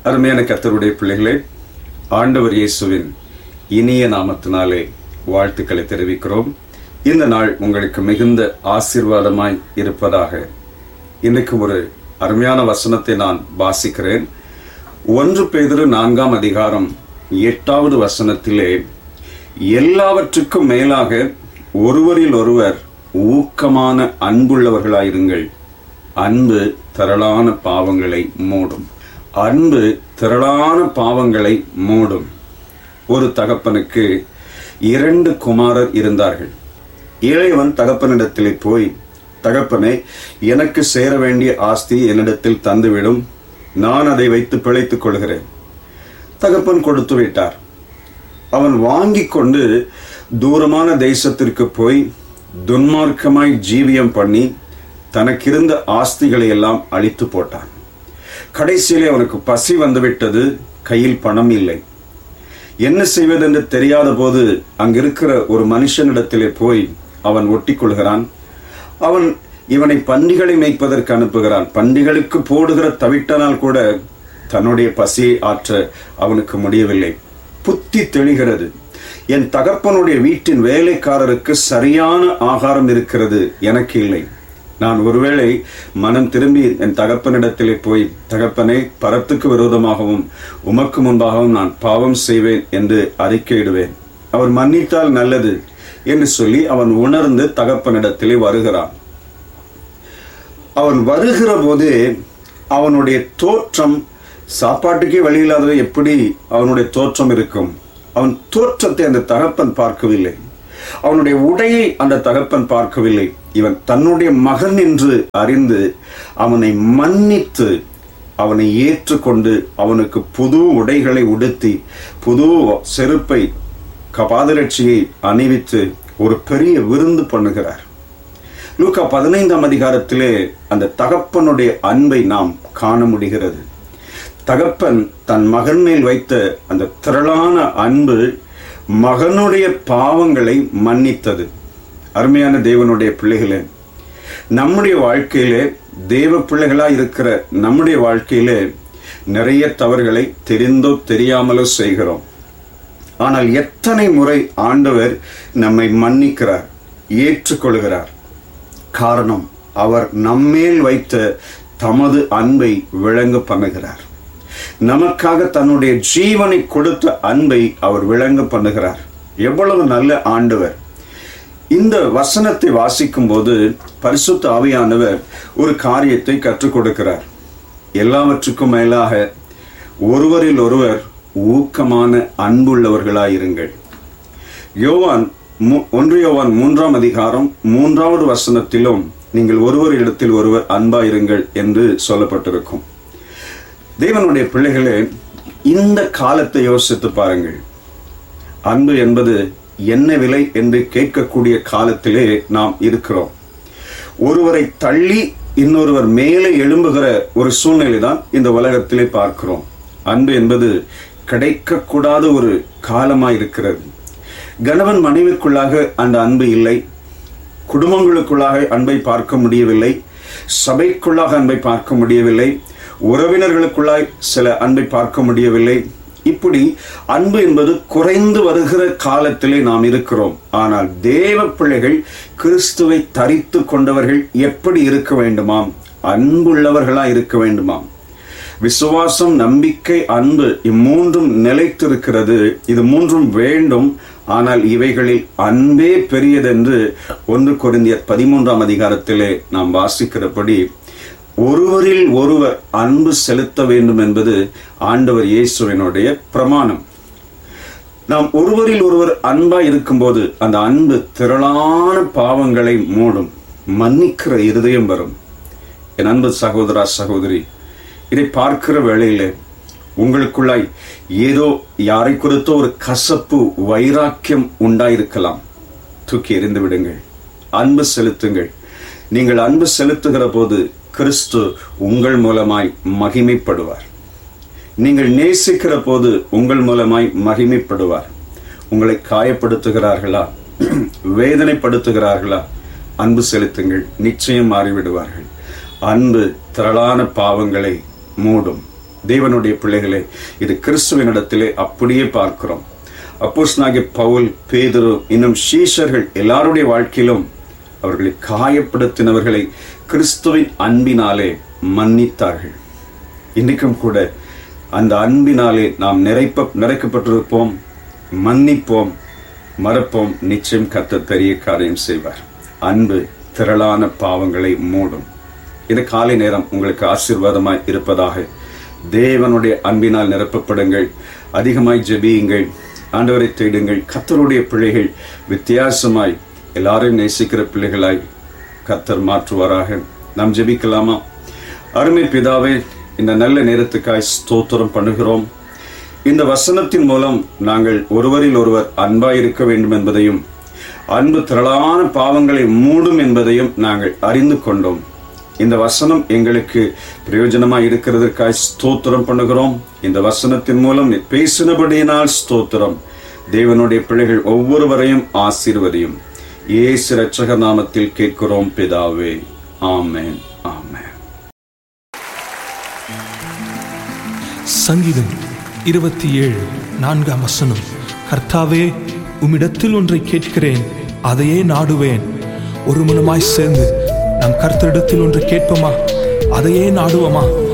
அருமையான கத்தருடைய பிள்ளைகளே ஆண்டவர் இயேசுவின் இனிய நாமத்தினாலே வாழ்த்துக்களை தெரிவிக்கிறோம் இந்த நாள் உங்களுக்கு மிகுந்த ஆசீர்வாதமாய் இருப்பதாக இன்னைக்கு ஒரு அருமையான வசனத்தை நான் வாசிக்கிறேன் ஒன்று பேதிரு நான்காம் அதிகாரம் எட்டாவது வசனத்திலே எல்லாவற்றுக்கும் மேலாக ஒருவரில் ஒருவர் ஊக்கமான அன்புள்ளவர்களாயிருங்கள் அன்பு திரளான பாவங்களை மூடும் அன்பு திரளான பாவங்களை மூடும் ஒரு தகப்பனுக்கு இரண்டு குமாரர் இருந்தார்கள் இளையவன் தகப்பனிடத்திலே போய் தகப்பனே எனக்கு சேர வேண்டிய ஆஸ்தி என்னிடத்தில் தந்துவிடும் நான் அதை வைத்து பிழைத்துக் கொள்கிறேன் தகப்பன் கொடுத்து விட்டார் அவன் வாங்கி கொண்டு தூரமான தேசத்திற்கு போய் துன்மார்க்கமாய் ஜீவியம் பண்ணி தனக்கிருந்த ஆஸ்திகளை எல்லாம் அழித்து போட்டான் கடைசியிலே அவனுக்கு பசி வந்துவிட்டது கையில் பணம் இல்லை என்ன செய்வதென்று தெரியாத போது அங்கிருக்கிற ஒரு மனுஷனிடத்திலே போய் அவன் ஒட்டிக் கொள்கிறான் அவன் இவனை பன்றிகளை மேய்ப்பதற்கு அனுப்புகிறான் பன்றிகளுக்கு போடுகிற தவிட்டனால் கூட தன்னுடைய பசியை ஆற்ற அவனுக்கு முடியவில்லை புத்தி தெளிகிறது என் தகப்பனுடைய வீட்டின் வேலைக்காரருக்கு சரியான ஆகாரம் இருக்கிறது எனக்கு இல்லை நான் ஒருவேளை மனம் திரும்பி என் தகப்பனிடத்திலே போய் தகப்பனை பரத்துக்கு விரோதமாகவும் உமக்கு முன்பாகவும் நான் பாவம் செய்வேன் என்று அறிக்கையிடுவேன் அவர் மன்னித்தால் நல்லது என்று சொல்லி அவன் உணர்ந்து தகப்பனிடத்திலே வருகிறான் அவன் வருகிற போது அவனுடைய தோற்றம் சாப்பாட்டுக்கே வழி இல்லாதவை எப்படி அவனுடைய தோற்றம் இருக்கும் அவன் தோற்றத்தை அந்த தகப்பன் பார்க்கவில்லை அவனுடைய உடையை அந்த தகப்பன் பார்க்கவில்லை இவன் தன்னுடைய மகன் என்று அறிந்து அவனை மன்னித்து அவனை ஏற்றுக்கொண்டு அவனுக்கு புது உடைகளை உடுத்தி புது செருப்பை பாதரட்சியை அணிவித்து ஒரு பெரிய விருந்து பண்ணுகிறார் லூக்கா பதினைந்தாம் அதிகாரத்திலே அந்த தகப்பனுடைய அன்பை நாம் காண முடிகிறது தகப்பன் தன் மகன் மேல் வைத்த அந்த திரளான அன்பு மகனுடைய பாவங்களை மன்னித்தது அருமையான தேவனுடைய பிள்ளைகளே நம்முடைய வாழ்க்கையிலே தேவ பிள்ளைகளா இருக்கிற நம்முடைய வாழ்க்கையிலே நிறைய தவறுகளை தெரிந்தோ தெரியாமலோ செய்கிறோம் ஆனால் எத்தனை முறை ஆண்டவர் நம்மை மன்னிக்கிறார் ஏற்றுக்கொள்கிறார் காரணம் அவர் நம்மேல் வைத்த தமது அன்பை விளங்க பண்ணுகிறார் நமக்காக தன்னுடைய ஜீவனை கொடுத்த அன்பை அவர் விளங்க பண்ணுகிறார் எவ்வளவு நல்ல ஆண்டவர் இந்த வசனத்தை வாசிக்கும் போது பரிசுத்த ஆவியானவர் ஒரு காரியத்தை கற்றுக் கொடுக்கிறார் எல்லாவற்றுக்கும் மேலாக ஒருவரில் ஒருவர் ஊக்கமான அன்புள்ளவர்களாயிருங்கள் யோவான் ஒன்று யோவான் மூன்றாம் அதிகாரம் மூன்றாவது வசனத்திலும் நீங்கள் ஒருவர் இடத்தில் ஒருவர் அன்பாயிருங்கள் என்று சொல்லப்பட்டிருக்கும் தேவனுடைய பிள்ளைகளே இந்த காலத்தை யோசித்து பாருங்கள் அன்பு என்பது என்ன விலை என்று கேட்கக்கூடிய காலத்திலே நாம் இருக்கிறோம் ஒருவரை தள்ளி இன்னொருவர் மேலே எழும்புகிற ஒரு சூழ்நிலை தான் இந்த உலகத்திலே பார்க்கிறோம் அன்பு என்பது கிடைக்கக்கூடாத ஒரு காலமாய் இருக்கிறது கணவன் மனைவிக்குள்ளாக அந்த அன்பு இல்லை குடும்பங்களுக்குள்ளாக அன்பை பார்க்க முடியவில்லை சபைக்குள்ளாக அன்பை பார்க்க முடியவில்லை உறவினர்களுக்குள்ளாய் சில அன்பை பார்க்க முடியவில்லை இப்படி அன்பு என்பது குறைந்து வருகிற காலத்திலே நாம் இருக்கிறோம் ஆனால் தேவ பிள்ளைகள் கிறிஸ்துவை தரித்து கொண்டவர்கள் எப்படி இருக்க வேண்டுமாம் அன்புள்ளவர்களா இருக்க வேண்டுமாம் விசுவாசம் நம்பிக்கை அன்பு இம்மூன்றும் நிலைத்திருக்கிறது இது மூன்றும் வேண்டும் ஆனால் இவைகளில் அன்பே பெரியதென்று ஒன்று குறைந்தியர் பதிமூன்றாம் அதிகாரத்திலே நாம் வாசிக்கிறபடி ஒருவரில் ஒருவர் அன்பு செலுத்த வேண்டும் என்பது ஆண்டவர் இயேசுவினுடைய பிரமாணம் நாம் ஒருவரில் ஒருவர் அன்பா இருக்கும்போது அந்த அன்பு திரளான பாவங்களை மூடும் மன்னிக்கிற இருதயம் வரும் என் அன்பு சகோதரா சகோதரி இதை பார்க்கிற வேளையிலே உங்களுக்குள்ளாய் ஏதோ யாரை குறித்தோ ஒரு கசப்பு வைராக்கியம் உண்டாயிருக்கலாம் தூக்கி எறிந்து விடுங்கள் அன்பு செலுத்துங்கள் நீங்கள் அன்பு செலுத்துகிற போது கிறிஸ்து உங்கள் மூலமாய் மகிமைப்படுவார் நீங்கள் நேசிக்கிற போது உங்கள் மூலமாய் மகிமைப்படுவார் உங்களை காயப்படுத்துகிறார்களா வேதனைப்படுத்துகிறார்களா அன்பு செலுத்துங்கள் நிச்சயம் மாறிவிடுவார்கள் அன்பு திரளான பாவங்களை மூடும் தேவனுடைய பிள்ளைகளே இது கிறிஸ்துவனிடத்திலே அப்படியே பார்க்கிறோம் அப்போஸ்தலனாகிய பவுல் பேதுரு இன்னும் சீஷர்கள் எல்லாருடைய வாழ்க்கையிலும் அவர்களை காயப்படுத்தினவர்களை கிறிஸ்துவின் அன்பினாலே மன்னித்தார்கள் இன்றைக்கும் கூட அந்த அன்பினாலே நாம் நிறைப்ப நிறைக்கப்பட்டிருப்போம் மன்னிப்போம் மறப்போம் நிச்சயம் கர்த்தர் பெரிய காரியம் செய்வார் அன்பு திரளான பாவங்களை மூடும் இந்த காலை நேரம் உங்களுக்கு ஆசீர்வாதமாய் இருப்பதாக தேவனுடைய அன்பினால் நிரப்பப்படுங்கள் அதிகமாய் ஜெபியுங்கள் ஆண்டவரை தேடுங்கள் கர்த்தருடைய பிள்ளைகள் வித்தியாசமாய் எல்லாரையும் நேசிக்கிற பிள்ளைகளாய் கர்த்தர் மாற்றுவாராக நாம் ஜெபிக்கலாமா அருமை பிதாவே இந்த நல்ல நேரத்துக்காய் ஸ்தோத்திரம் பண்ணுகிறோம் இந்த வசனத்தின் மூலம் நாங்கள் ஒருவரில் ஒருவர் அன்பாய் இருக்க வேண்டும் என்பதையும் அன்பு திரளான பாவங்களை மூடும் என்பதையும் நாங்கள் அறிந்து கொண்டோம் இந்த வசனம் எங்களுக்கு பிரயோஜனமாய் இருக்கிறதற்காய் ஸ்தோத்திரம் பண்ணுகிறோம் இந்த வசனத்தின் மூலம் நீ பேசினபடியினால் ஸ்தோத்திரம் தேவனுடைய பிள்ளைகள் ஒவ்வொருவரையும் ஆசீர்வதியும் இயேசு ரட்சக நாமத்தில் கேட்கிறோம் பிதாவே ஆமென் ஆமென் சங்கீதம் இருபத்தி ஏழு நான்காம் வசனம் கர்த்தாவே உம்மிடத்தில் ஒன்றை கேட்கிறேன் அதையே நாடுவேன் ஒரு மனமாய் சேர்ந்து நம் கர்த்தரிடத்தில் ஒன்று கேட்போமா அதையே நாடுவோமா